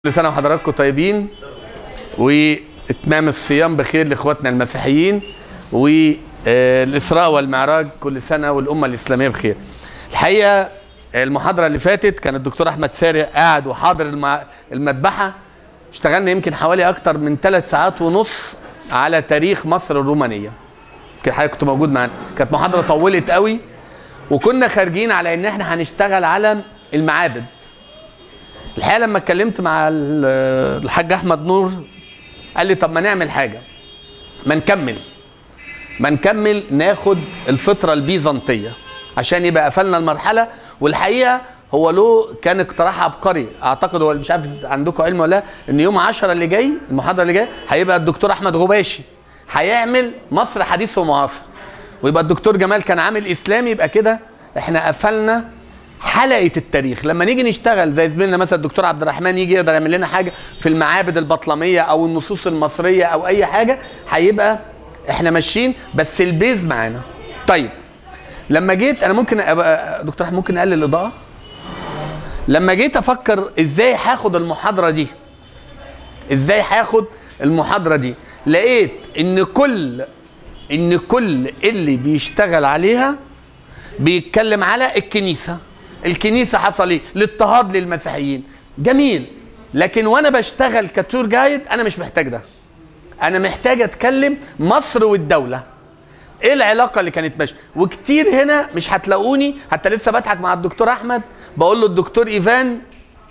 كل سنة وحضراتكم طيبين واتمام الصيام بخير لاخواتنا المسيحيين والإسراء والمعراج كل سنة والأمة الإسلامية بخير. الحقيقة المحاضرة اللي فاتت كان الدكتور أحمد سارق قاعد وحاضر المع- المذبحة اشتغلنا يمكن حوالي أكتر من ثلاث ساعات ونص على تاريخ مصر الرومانية. كان حضرتك كنت موجود معانا كانت محاضرة طولت قوي وكنا خارجين على ان احنا هنشتغل على المعابد الحقيقه لما اتكلمت مع ال- الحاج احمد نور قال لي طب ما نعمل حاجه ما نكمل ما نكمل ناخد الفتره البيزنطيه عشان يبقى قفلنا المرحله والحقيقه هو له كان اقتراح عبقري اعتقد هو مش عارف عندكم علم ولا لا ان يوم 10 اللي جاي المحاضره اللي جايه هيبقى الدكتور احمد غباشي هيعمل مصر حديث ومعاصر ويبقى الدكتور جمال كان عامل اسلامي يبقى كده احنا قفلنا حلقه التاريخ لما نيجي نشتغل زي زميلنا مثلا الدكتور عبد الرحمن يجي يقدر يعمل لنا حاجه في المعابد البطلميه او النصوص المصريه او اي حاجه هيبقى احنا ماشيين بس البيز معانا طيب لما جيت انا ممكن أبقى دكتور احمد ممكن اقلل الاضاءه لما جيت افكر ازاي هاخد المحاضره دي ازاي هاخد المحاضره دي لقيت ان كل ان كل اللي بيشتغل عليها بيتكلم على الكنيسه الكنيسه حصل ايه الاضطهاد للمسيحيين جميل لكن وانا بشتغل كتور جايد انا مش محتاج ده انا محتاج اتكلم مصر والدوله ايه العلاقه اللي كانت ماشيه وكتير هنا مش هتلاقوني حتى لسه بضحك مع الدكتور احمد بقول له الدكتور ايفان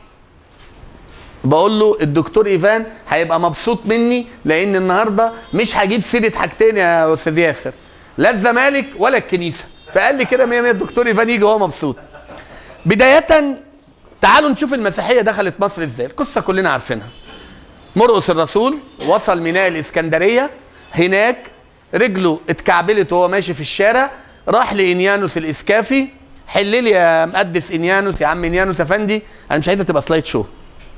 بقول له الدكتور ايفان هيبقى مبسوط مني لان النهارده مش هجيب سيره حاجتين يا استاذ ياسر لا الزمالك ولا الكنيسه فقال لي كده 100 100 الدكتور ايفان يجي وهو مبسوط بدايه تعالوا نشوف المسيحيه دخلت مصر ازاي القصه كلنا عارفينها مرقس الرسول وصل ميناء الاسكندريه هناك رجله اتكعبلت وهو ماشي في الشارع راح لانيانوس الاسكافي حل لي يا مقدس انيانوس يا عم انيانوس افندي انا مش عايزها تبقى سلايد شو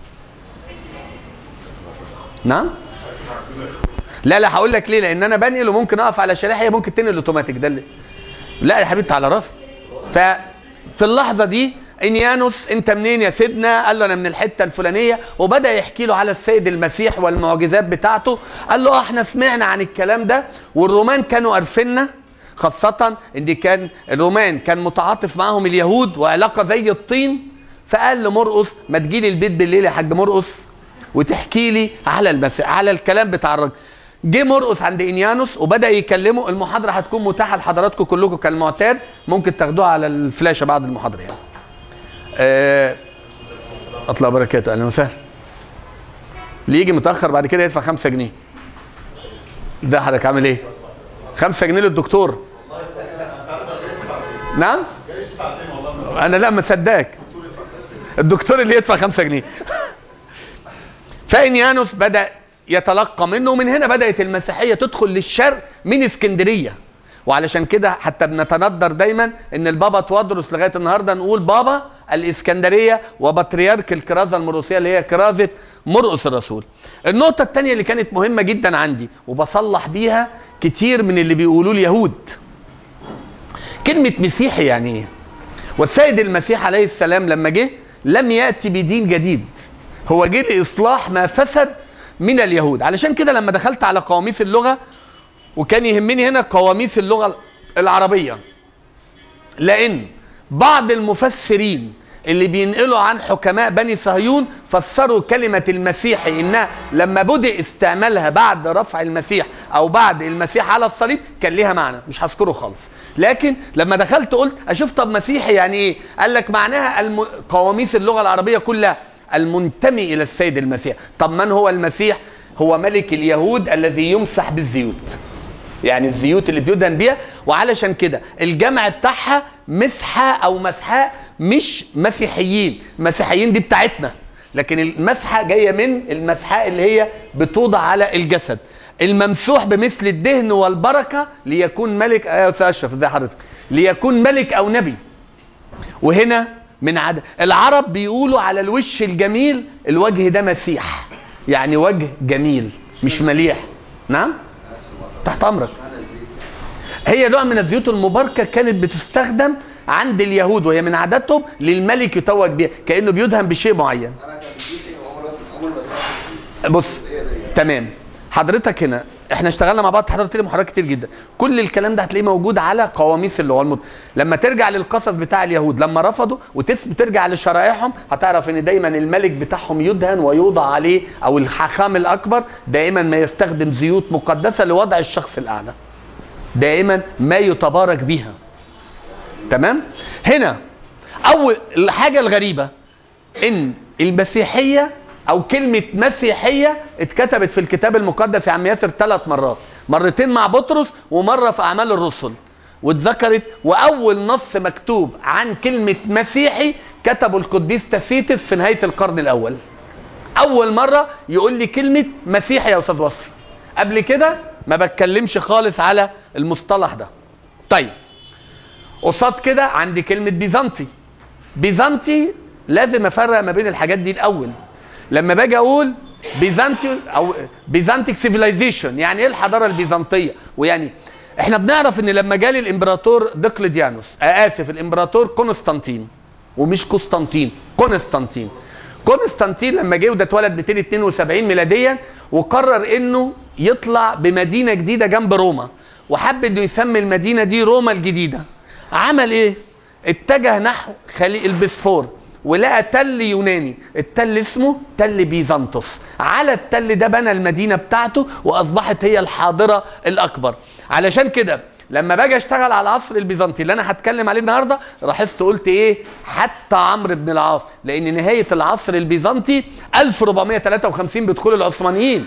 نعم لا لا هقول لك ليه لان انا بنقل وممكن اقف على شريحه هي ممكن تنقل اوتوماتيك ده اللي لا يا حبيبتي على راسي ففي اللحظه دي انيانوس انت منين يا سيدنا قال له انا من الحته الفلانيه وبدا يحكي له على السيد المسيح والمعجزات بتاعته قال له اه احنا سمعنا عن الكلام ده والرومان كانوا عارفيننا خاصة ان كان الرومان كان متعاطف معاهم اليهود وعلاقة زي الطين فقال لمرقس ما تجيلي البيت بالليل يا حاج مرقس وتحكي لي على المسيح على الكلام بتاع الراجل جه مرقس عند انيانوس وبدا يكلمه المحاضره هتكون متاحه لحضراتكم كلكم كالمعتاد ممكن تاخدوها على الفلاشه بعد المحاضره يعني آه، اطلع بركاته اهلا وسهلا اللي يجي متاخر بعد كده يدفع 5 جنيه ده حضرتك عامل ايه 5 جنيه للدكتور نعم انا لا مصدقك الدكتور اللي يدفع 5 جنيه فانيانوس بدا يتلقى منه ومن هنا بدات المسيحيه تدخل للشرق من اسكندريه وعلشان كده حتى بنتندر دايما ان البابا توادرس لغايه النهارده نقول بابا الاسكندريه وبطريرك الكرازه المروسيه اللي هي كرازه مرقس الرسول. النقطه الثانيه اللي كانت مهمه جدا عندي وبصلح بيها كتير من اللي بيقولوا لي يهود. كلمه مسيحي يعني ايه؟ والسيد المسيح عليه السلام لما جه لم ياتي بدين جديد هو جه لاصلاح ما فسد من اليهود علشان كده لما دخلت على قواميس اللغه وكان يهمني هنا قواميس اللغه العربيه لان بعض المفسرين اللي بينقلوا عن حكماء بني صهيون فسروا كلمة المسيحي إنها لما بدأ استعمالها بعد رفع المسيح أو بعد المسيح على الصليب كان ليها معنى مش هذكره خالص لكن لما دخلت قلت أشوف طب مسيحي يعني إيه قال لك معناها الم... قواميس اللغة العربية كلها المنتمي إلى السيد المسيح طب من هو المسيح هو ملك اليهود الذي يمسح بالزيوت يعني الزيوت اللي بيدهن بيها وعلشان كده الجمع بتاعها مسحة او مسحاء مش مسيحيين مسيحيين دي بتاعتنا لكن المسحة جاية من المسحاء اللي هي بتوضع على الجسد الممسوح بمثل الدهن والبركة ليكون ملك آه يا استاذ اشرف ازي حضرتك ليكون ملك او نبي وهنا من عدد العرب بيقولوا على الوش الجميل الوجه ده مسيح يعني وجه جميل مش مليح نعم تحت امرك هي نوع من الزيوت المباركه كانت بتستخدم عند اليهود وهي من عاداتهم للملك يتوج بها كانه بيدهن بشيء معين انا كمسيحي واول اسمع اول بص تمام حضرتك هنا احنا اشتغلنا مع بعض حضرتك لي محاضرات كتير جدا كل الكلام ده هتلاقيه موجود على قواميس اللغه المت... لما ترجع للقصص بتاع اليهود لما رفضوا وتسم ترجع لشرائعهم هتعرف ان دايما الملك بتاعهم يدهن ويوضع عليه او الحاخام الاكبر دائما ما يستخدم زيوت مقدسه لوضع الشخص الاعلى دائما ما يتبارك بها تمام هنا اول الحاجه الغريبه ان المسيحيه او كلمه مسيحيه اتكتبت في الكتاب المقدس يا عم ياسر ثلاث مرات مرتين مع بطرس ومره في اعمال الرسل واتذكرت واول نص مكتوب عن كلمه مسيحي كتبه القديس تاسيتس في نهايه القرن الاول اول مره يقول لي كلمه مسيحي يا استاذ وصفي قبل كده ما بتكلمش خالص على المصطلح ده طيب قصاد كده عندي كلمه بيزنطي بيزنطي لازم افرق ما بين الحاجات دي الاول لما باجي اقول بيزنطي او بيزنطيك سيفيلايزيشن يعني ايه الحضاره البيزنطيه ويعني احنا بنعرف ان لما جالي الامبراطور دقلديانوس آه اسف الامبراطور قسطنطين ومش قسطنطين قسطنطين قسطنطين لما جه وده اتولد 272 ميلاديا وقرر انه يطلع بمدينه جديده جنب روما وحب انه يسمي المدينه دي روما الجديده عمل ايه اتجه نحو خليج البسفور ولقى تل يوناني التل اسمه تل بيزنطس على التل ده بنى المدينه بتاعته واصبحت هي الحاضره الاكبر علشان كده لما باجي اشتغل على العصر البيزنطي اللي انا هتكلم عليه النهارده لاحظت قلت ايه حتى عمرو بن العاص لان نهايه العصر البيزنطي 1453 بدخول العثمانيين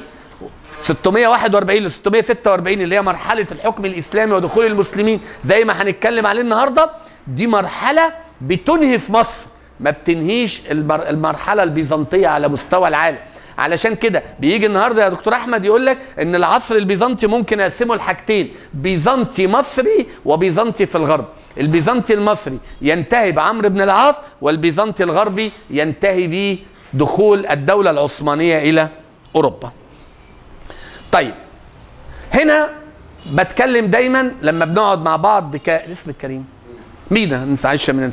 641 ل 646 اللي هي مرحله الحكم الاسلامي ودخول المسلمين زي ما هنتكلم عليه النهارده دي مرحله بتنهي في مصر ما بتنهيش المر... المرحله البيزنطيه على مستوى العالم علشان كده بيجي النهارده يا دكتور احمد يقول لك ان العصر البيزنطي ممكن اقسمه لحاجتين بيزنطي مصري وبيزنطي في الغرب البيزنطي المصري ينتهي بعمرو بن العاص والبيزنطي الغربي ينتهي بدخول الدوله العثمانيه الى اوروبا طيب هنا بتكلم دايما لما بنقعد مع بعض ك... اسم الكريم مينا ننسى عايشه من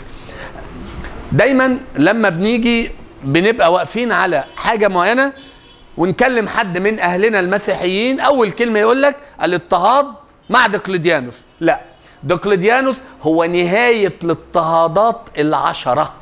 دايما لما بنيجي بنبقى واقفين على حاجه معينه ونكلم حد من اهلنا المسيحيين اول كلمه يقول لك الاضطهاد مع دقلديانوس لا دقلديانوس هو نهايه الاضطهادات العشره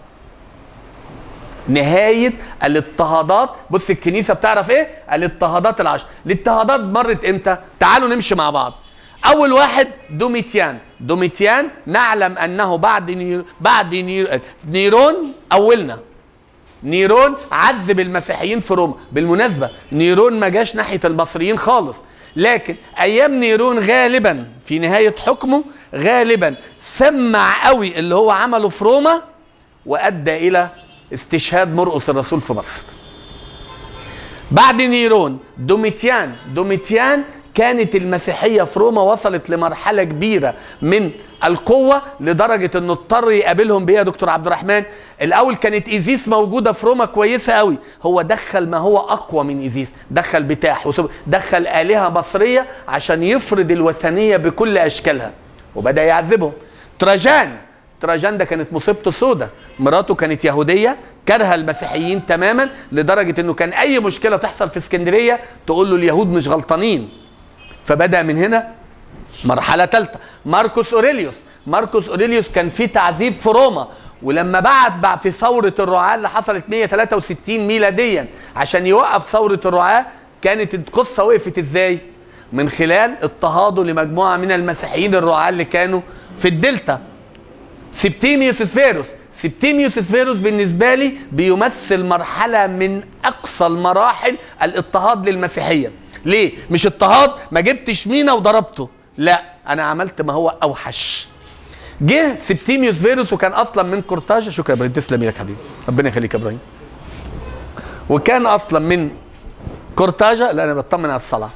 نهايه الاضطهادات بص الكنيسه بتعرف ايه الاضطهادات العشر الاضطهادات مرت امتى تعالوا نمشي مع بعض اول واحد دوميتيان دوميتيان نعلم انه بعد نير بعد نير نيرون اولنا نيرون عذب المسيحيين في روما بالمناسبه نيرون ما جاش ناحيه المصريين خالص لكن ايام نيرون غالبا في نهايه حكمه غالبا سمع قوي اللي هو عمله في روما وادى الى استشهاد مرقس الرسول في مصر بعد نيرون دوميتيان دوميتيان كانت المسيحية في روما وصلت لمرحلة كبيرة من القوة لدرجة انه اضطر يقابلهم بيه يا دكتور عبد الرحمن الاول كانت ايزيس موجودة في روما كويسة قوي هو دخل ما هو اقوى من ايزيس دخل بتاح دخل آلهة مصرية عشان يفرض الوثنية بكل اشكالها وبدأ يعذبهم تراجان تراجان ده كانت مصيبته سودة مراته كانت يهودية كره المسيحيين تماما لدرجة انه كان اي مشكلة تحصل في اسكندرية تقول له اليهود مش غلطانين فبدا من هنا مرحله ثالثه ماركوس اوريليوس ماركوس اوريليوس كان في تعذيب في روما ولما بعت بعد في ثوره الرعاه اللي حصلت 163 ميلاديا عشان يوقف ثوره الرعاه كانت القصه وقفت ازاي من خلال اضطهاده لمجموعه من المسيحيين الرعاه اللي كانوا في الدلتا سبتيميوس سفيروس سبتيميوس سفيروس بالنسبه لي بيمثل مرحله من اقصى المراحل الاضطهاد للمسيحيه ليه؟ مش اضطهاد ما جبتش مينا وضربته لا انا عملت ما هو اوحش جه سبتيميوس فيروس وكان اصلا من قرطاج شكرا يا ابراهيم تسلم ايدك حبيبي ربنا يخليك يا ابراهيم وكان اصلا من قرطاجة لا انا بطمن على الصلاه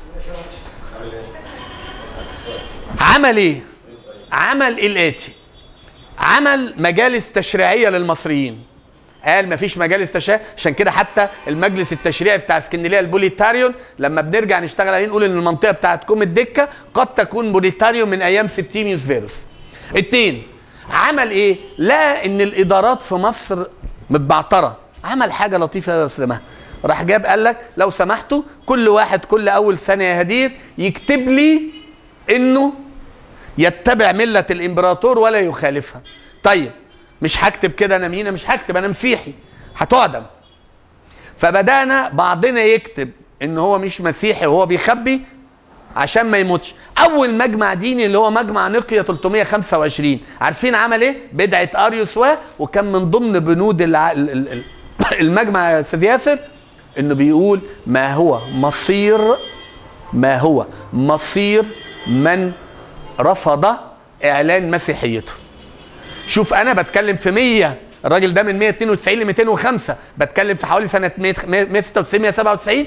عمل ايه عمل الاتي عمل مجالس تشريعيه للمصريين قال مفيش مجالس تشريع عشان كده حتى المجلس التشريعي بتاع اسكندريه البوليتاريون لما بنرجع نشتغل عليه نقول ان المنطقه بتاعت كوم الدكه قد تكون بوليتاريون من ايام سبتيميوس فيروس اتنين عمل ايه لقى ان الادارات في مصر متبعتره عمل حاجه لطيفه يا استاذ راح جاب قال لك لو سمحتوا كل واحد كل اول سنه يا هدير يكتب لي انه يتبع مله الامبراطور ولا يخالفها طيب مش هكتب كده انا مين مش هكتب انا مسيحي هتعدم فبدانا بعضنا يكتب ان هو مش مسيحي وهو بيخبي عشان ما يموتش اول مجمع ديني اللي هو مجمع نقيا 325 عارفين عمل ايه بدعه اريوس و وكان من ضمن بنود الع... ال- ال- ال- المجمع يا استاذ ياسر انه بيقول ما هو مصير ما هو مصير من رفض اعلان مسيحيته شوف انا بتكلم في 100 الراجل ده من 192 ل 205 بتكلم في حوالي سنه 100 196 197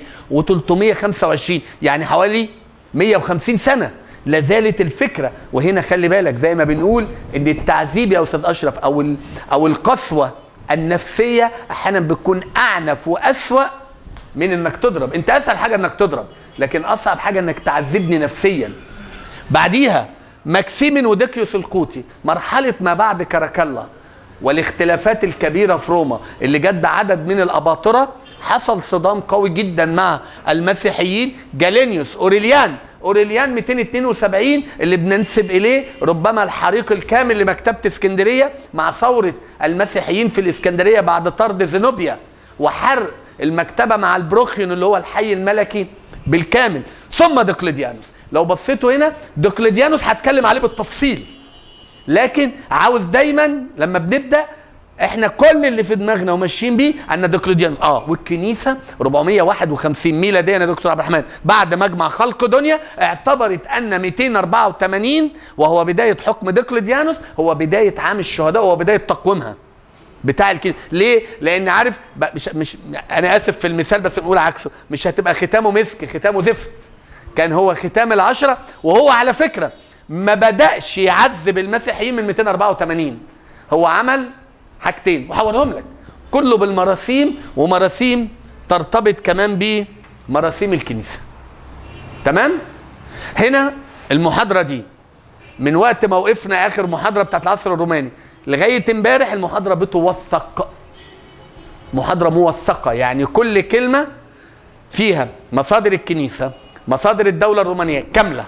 و325 يعني حوالي 150 سنه لا زالت الفكره وهنا خلي بالك زي ما بنقول ان التعذيب يا استاذ اشرف او ال- او القسوه النفسيه احيانا بتكون اعنف واسوا من انك تضرب انت اسهل حاجه انك تضرب لكن اصعب حاجه انك تعذبني نفسيا بعديها ماكسيمين وديكيوس القوطي مرحلة ما بعد كاراكالا والاختلافات الكبيرة في روما اللي جت بعدد من الأباطرة حصل صدام قوي جدا مع المسيحيين جالينيوس أوريليان أوريليان 272 اللي بننسب إليه ربما الحريق الكامل لمكتبة اسكندرية مع ثورة المسيحيين في الإسكندرية بعد طرد زينوبيا وحرق المكتبة مع البروخيون اللي هو الحي الملكي بالكامل ثم دقلديانوس لو بصيتوا هنا دقلديانوس هتكلم عليه بالتفصيل لكن عاوز دايما لما بنبدا احنا كل اللي في دماغنا وماشيين بيه ان دقلديانوس اه والكنيسه 451 ميلاديا يا دكتور عبد الرحمن بعد مجمع خلق دنيا اعتبرت ان 284 وهو بدايه حكم دقلديانوس هو بدايه عام الشهداء وهو بدايه تقويمها بتاع الكنيسه ليه لان عارف ب- مش مش انا اسف في المثال بس نقول عكسه مش هتبقى ختامه مسك ختامه زفت كان هو ختام العشرة وهو على فكرة ما بدأش يعذب المسيحيين من 284 هو عمل حاجتين وهوريهم لك كله بالمراسيم ومراسيم ترتبط كمان بمراسيم الكنيسة تمام هنا المحاضرة دي من وقت ما وقفنا اخر محاضرة بتاعت العصر الروماني لغاية امبارح المحاضرة بتوثق محاضرة موثقة يعني كل كلمة فيها مصادر الكنيسة مصادر الدولة الرومانية كاملة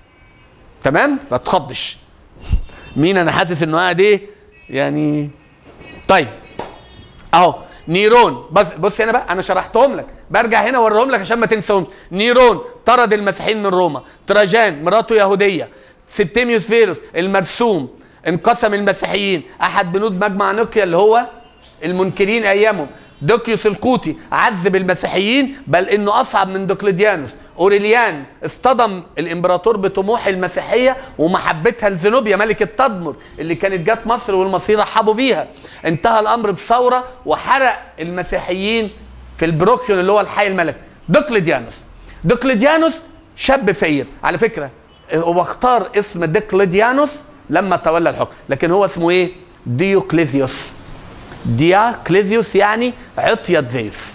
تمام ما تخضش مين انا حاسس انه قاعد ايه يعني طيب اهو نيرون بس بص هنا بقى انا شرحتهم لك برجع هنا اوريهم لك عشان ما تنساهمش نيرون طرد المسيحيين من روما تراجان مراته يهوديه سبتيميوس فيروس المرسوم انقسم المسيحيين احد بنود مجمع نقيا اللي هو المنكرين ايامهم دوكيوس القوطي عذب المسيحيين بل انه اصعب من دوكليديانوس اوريليان اصطدم الامبراطور بطموح المسيحيه ومحبتها لزنوبيا ملكه تدمر اللي كانت جت مصر والمصير رحبوا بيها انتهى الامر بثوره وحرق المسيحيين في البروكيون اللي هو الحي الملكي دوكليديانوس دوكليديانوس شاب فقير على فكره هو اختار اسم ديكليديانوس لما تولى الحكم لكن هو اسمه ايه ديوكليزيوس دياكليزيوس يعني عطية زيوس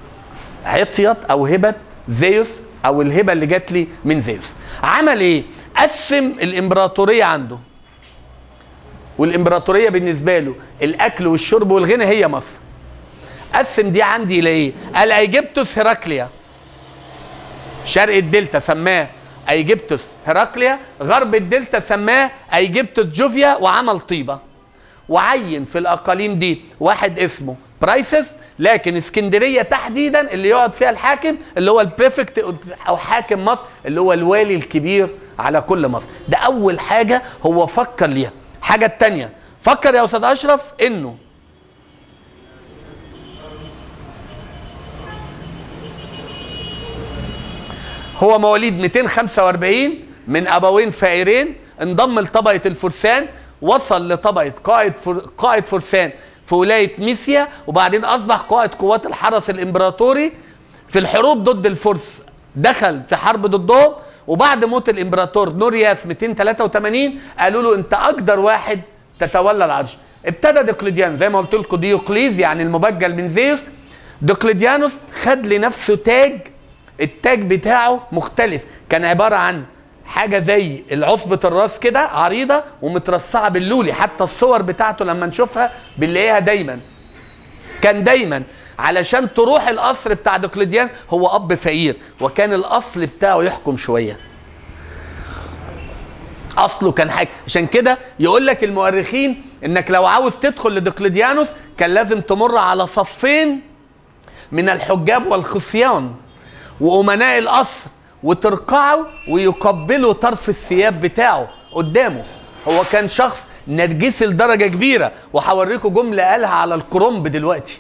عطية او هبة زيوس او الهبة اللي جات لي من زيوس عمل ايه قسم الامبراطورية عنده والامبراطورية بالنسبة له الاكل والشرب والغنى هي مصر قسم دي عندي لايه قال ايجيبتوس هيراكليا شرق الدلتا سماه ايجيبتوس هيراكليا غرب الدلتا سماه ايجيبتوس جوفيا وعمل طيبه وعين في الاقاليم دي واحد اسمه برايسس لكن اسكندريه تحديدا اللي يقعد فيها الحاكم اللي هو البريفكت او حاكم مصر اللي هو الوالي الكبير على كل مصر ده اول حاجه هو فكر ليها حاجه التانية فكر يا استاذ اشرف انه هو مواليد 245 من ابوين فقيرين انضم لطبقه الفرسان وصل لطبقه قائد فر... قائد فرسان في ولايه ميسيا وبعدين اصبح قائد قوات الحرس الامبراطوري في الحروب ضد الفرس دخل في حرب ضدهم وبعد موت الامبراطور نورياس 283 قالوا له انت اقدر واحد تتولى العرش ابتدى ديوكليديانوس زي ما قلت لكم ديوكليز يعني المبجل من زيوس ديوكليديانوس خد لنفسه تاج التاج بتاعه مختلف كان عباره عن حاجه زي العصبة الراس كده عريضه ومترصعه باللولي حتى الصور بتاعته لما نشوفها بنلاقيها دايما كان دايما علشان تروح القصر بتاع دقلديان هو اب فقير وكان الاصل بتاعه يحكم شويه اصله كان حاجه عشان كده يقول لك المؤرخين انك لو عاوز تدخل لدقلديانوس كان لازم تمر على صفين من الحجاب والخصيان وامناء القصر وترقعوا ويقبلوا طرف الثياب بتاعه قدامه هو كان شخص نرجسي لدرجه كبيره وهوريكم جمله قالها على الكرنب دلوقتي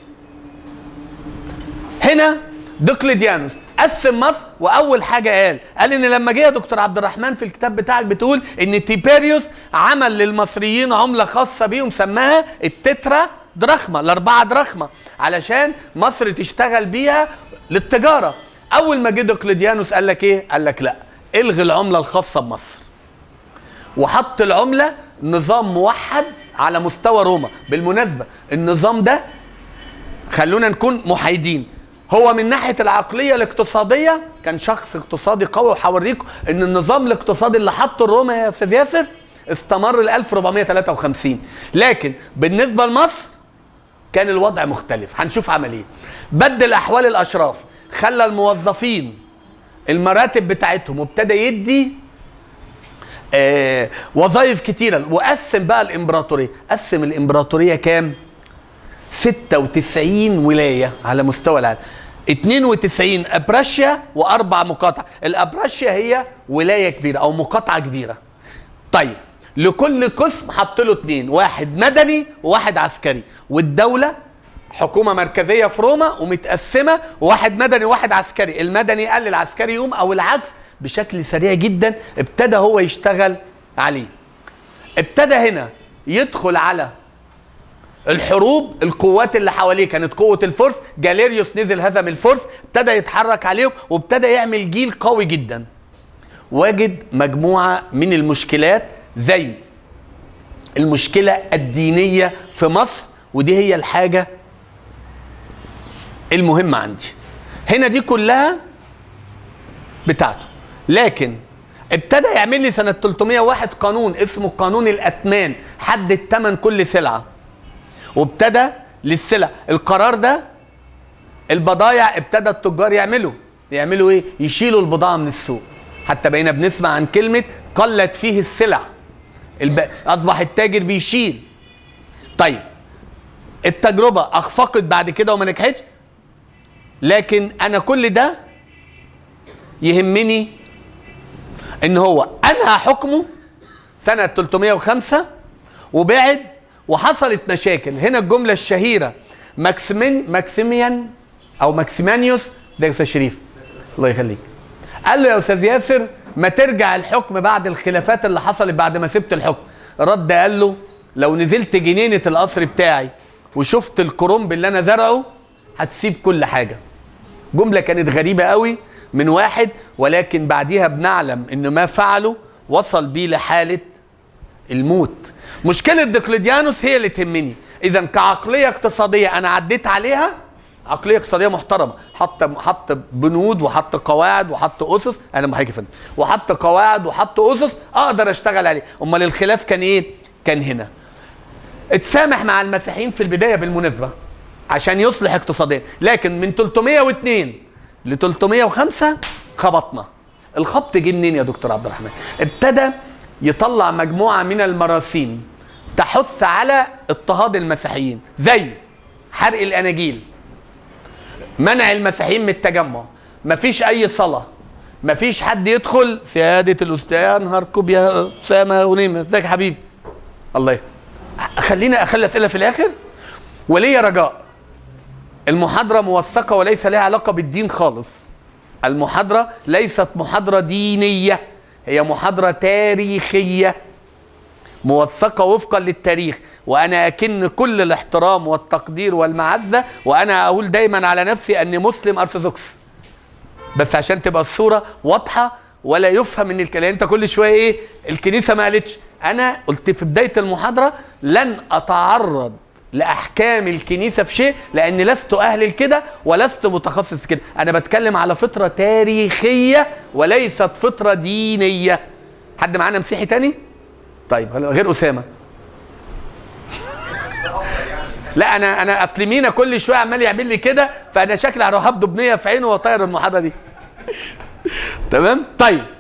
هنا دقلديانوس قسم مصر واول حاجه قال قال ان لما جه يا دكتور عبد الرحمن في الكتاب بتاعك بتقول ان تيبيريوس عمل للمصريين عمله خاصه بيهم سماها التترا دراخما الاربعه دراخما علشان مصر تشتغل بيها للتجاره اول ما جه دقلديانوس قال لك ايه قال لك لا الغي العمله الخاصه بمصر وحط العمله نظام موحد على مستوى روما بالمناسبه النظام ده خلونا نكون محايدين هو من ناحيه العقليه الاقتصاديه كان شخص اقتصادي قوي وهوريكم ان النظام الاقتصادي اللي حطه روما يا استاذ ياسر استمر ل 1453 لكن بالنسبه لمصر كان الوضع مختلف هنشوف عمل ايه بدل احوال الاشراف خلى الموظفين المراتب بتاعتهم وابتدى يدي آه وظائف كتيرة وقسم بقى الامبراطورية قسم الامبراطورية كام 96 ولاية على مستوى العالم 92 ابراشيا واربع مقاطع الابراشيا هي ولاية كبيرة او مقاطعة كبيرة طيب لكل قسم حط له اثنين واحد مدني وواحد عسكري والدولة حكومة مركزية في روما ومتقسمة وواحد مدني وواحد عسكري المدني قال للعسكري يقوم او العكس بشكل سريع جدا ابتدى هو يشتغل عليه ابتدى هنا يدخل على الحروب القوات اللي حواليه كانت قوة الفرس جاليريوس نزل هزم الفرس ابتدى يتحرك عليهم وابتدى يعمل جيل قوي جدا وجد مجموعة من المشكلات زي المشكلة الدينية في مصر ودي هي الحاجة المهمة عندي هنا دي كلها بتاعته لكن ابتدى يعمل لي سنة 301 قانون اسمه قانون الأتمان حدد ثمن كل سلعة وابتدى للسلع القرار ده البضايع ابتدى التجار يعملوا يعملوا ايه يشيلوا البضاعة من السوق حتى بقينا بنسمع عن كلمة قلت فيه السلع الب... أصبح التاجر بيشيل طيب التجربة أخفقت بعد كده وما نجحتش لكن أنا كل ده يهمني ان هو انهى حكمه سنة 305 وبعد وحصلت مشاكل هنا الجملة الشهيرة ماكسمين ماكسيميان او ماكسيمانيوس ده يا استاذ شريف الله يخليك قال له يا استاذ ياسر ما ترجع الحكم بعد الخلافات اللي حصلت بعد ما سبت الحكم رد قال له لو نزلت جنينة القصر بتاعي وشفت الكرنب اللي انا زرعه هتسيب كل حاجة جملة كانت غريبة قوي من واحد ولكن بعديها بنعلم ان ما فعله وصل بيه لحالة الموت مشكلة دقلديانوس هي اللي تهمني اذا كعقلية اقتصادية انا عديت عليها عقلية اقتصادية محترمة حط حط بنود وحط قواعد وحط اسس انا بحكي فندم وحط قواعد وحط اسس اقدر اشتغل عليه امال الخلاف كان ايه كان هنا اتسامح مع المسيحيين في البداية بالمناسبة عشان يصلح اقتصاديا لكن من 302 ل 305 خبطنا الخبط جه منين يا دكتور عبد الرحمن ابتدى يطلع مجموعه من المراسيم تحث على اضطهاد المسيحيين زي حرق الاناجيل منع المسيحيين من التجمع مفيش اي صلاه مفيش حد يدخل سياده الاستاذ نهاركم يا اسامه ونيمه ازيك يا حبيبي الله يخليك خلينا اخلي اسئله في الاخر وليا رجاء المحاضرة موثقة وليس لها علاقة بالدين خالص المحاضرة ليست محاضرة دينية هي محاضرة تاريخية موثقة وفقا للتاريخ وأنا أكن كل الاحترام والتقدير والمعزة وأنا أقول دايما على نفسي أني مسلم أرثوذكس بس عشان تبقى الصورة واضحة ولا يفهم ان الكلام انت كل شويه ايه الكنيسه ما قالتش انا قلت في بدايه المحاضره لن اتعرض لاحكام الكنيسه في شيء لاني لست اهل لكده ولست متخصص في كده انا بتكلم على فطره تاريخيه وليست فطره دينيه حد معانا مسيحي تاني طيب غير اسامه لا انا انا اصل مينا كل شويه عمال يعمل لي كده فانا شكلي هروح ابدو بنيه في عينه واطير المحاضره دي تمام طيب